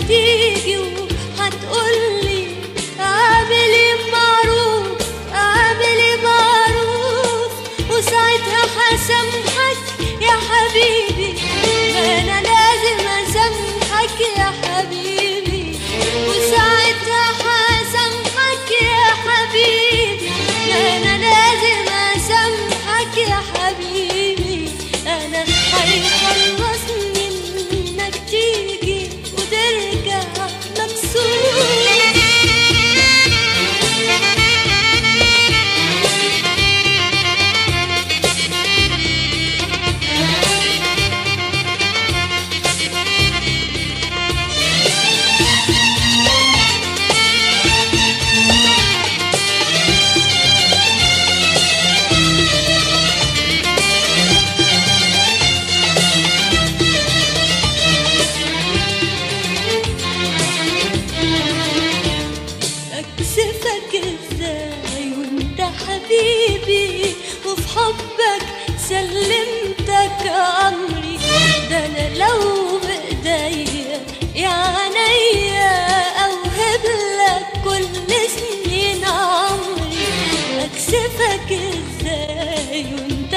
تيجي وهتقولي اعملي معروف اعملي معروف وساعتها هسامحك يا حبيبي ما انا لازم اسامحك يا حبيبي وساعتها هسامحك يا حبيبي ما انا لازم اسامحك يا حبيبي انا هيخلصني انك تيجي وترجع مكسور اكسفك ازاي وانت حبيبي وفي حبك سلمتك امري ده انا لو بايديا يا عينيا اوهب لك كل سنين عمري اكسفك ازاي وانت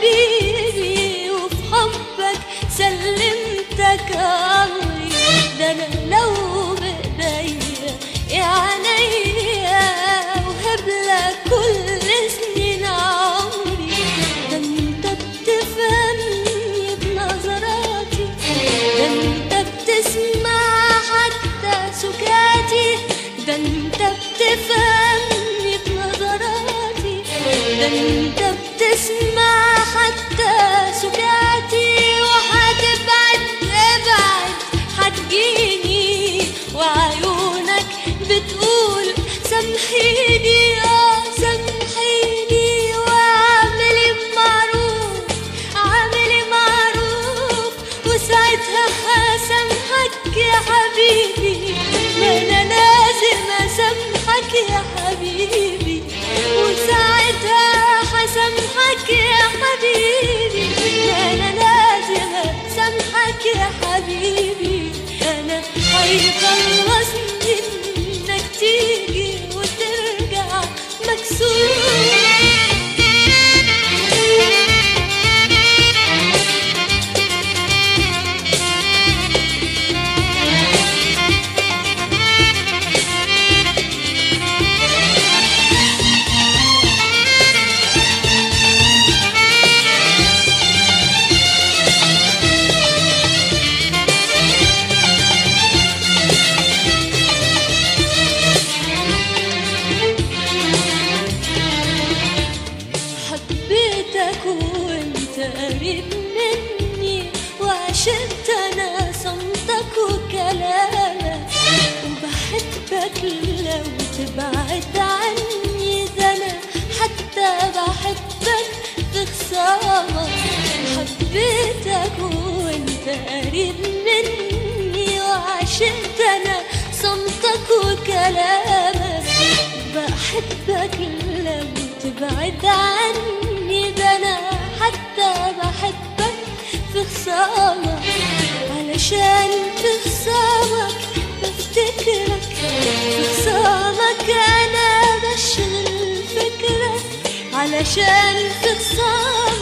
حبيبي وفي حبك سلمتك امري ده انا لو بايديا يا عينيا وهب لك كل سنين عمري ده انت بتفهمني بنظراتي ده انت بتسمع حتى سكاتي ده انت بتفهمني بنظراتي ده انت بتسمع حتى سكاتي وهتبعد ابعد هتجيني وعيونك بتقول سامحيني اه سامحيني واعملي معروف اعملي معروف وساعتها هسامحك يا حبيبي ما انا لازم اسامحك يا حبيبي وساعتها هسامحك يا حبيبي ما انا لازم اسامحك يا حبيبي انا هيخلصني انك تيجي وترجع مكسور حبيتك وانت قريب مني وعشقت انا صمتك وكلامك وبحبك لو تبعد عني ده انا حتى بحبك في خصامك حبيتك وانت قريب مني وعشقت انا صمتك وكلامك بحبك لو تبعد عني ده انا حتى بحبك في خصامك علشان في خصامك بفتكرك في خصامك انا بشغل فكرك علشان في خصامك